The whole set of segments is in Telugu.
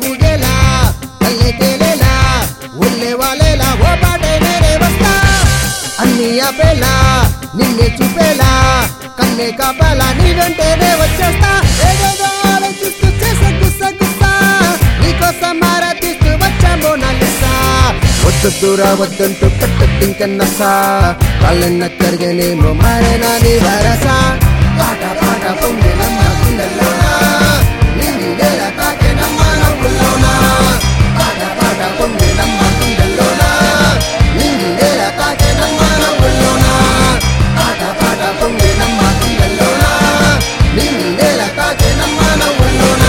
ఊగేలా కళ్ళే తేలేలా ఉల్లే వాలేలా ఓ పాటే నేనే వస్తా అన్ని ఆపేలా నిన్నే చూపేలా కన్నే కాపేలా నీ వెంటనే వచ్చేస్తా ఏదేదో ఆలోచిస్తూ చేసే గుస్స గుస్సా నీకోసం మారా తీస్తూ వచ్చామో నల్లిసా వద్దొద్దురా వద్దంటూ కట్టెట్టింకన్నసా కాళ్ళన్న కరిగేనేమో మారేనా నీ భరసా పాట పాట పొంగినమ్మ గుండెల్లోనా నింగి నేల తాకేనమ్మ నవ్వుల్లోనా పాట పాట పొంగినమ్మ గుండెల్లోనా నింగి నేల తాకేనమ్మ నవ్వుల్లోనా పాట పాట పొంగినమ్మ గుండెల్లోనా నింగి నేల తాకేనమ్మ నవ్వుల్లోనా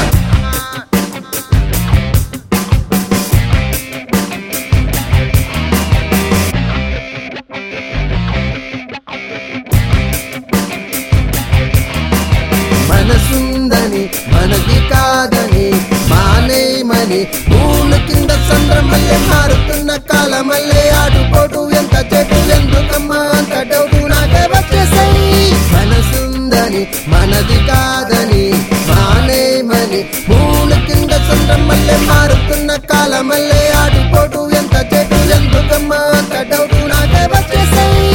మనసుందని మనది కాదని మానేమని పూలు కింద చంద్రమల్లె మారుతున్న కాలమల్లె ఆటుపోటు ఎంత చెటు ఎందుకమ్మా అంత డౌటు నాకే వచ్చేసాయి మనసుందని మనది కాదని మానేమని పూలు కింద చంద్రమల్లె మారుతున్న కాలమల్లె ఆటుపోటు ఎంత చెటు ఎందుకమ్మా అంత డౌటు నాకే వచ్చేసాయి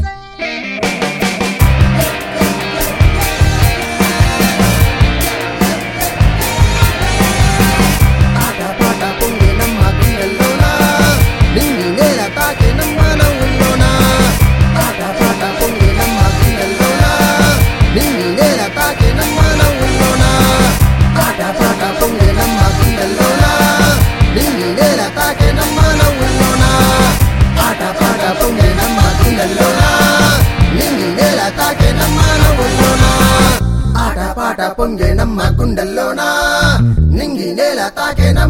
ఆట పాట పొంగినమ్మ గుండెల్లోనా నింగి నేల తాకినమ్మ నవ్వుల్లోనా ఆట పాట పొంగినమ్మ గుండెల్లోనా నింగి నేల తాకినమ్మ నవ్వుల్లోనా ఆట పాట పొంగినమ్మ గుండెల్లోనా నింగి నేల తాకినమ్మ నవ్వుల్లోనా ఆట పాట పొంగినమ్మ గుండెల్లోనా నింగి నేల తాకినమ్మ నవ్వుల్లోనా ఆట పాట పొంగేనమ్మ గుండెల్లోనా నింగి నేల తాకేనా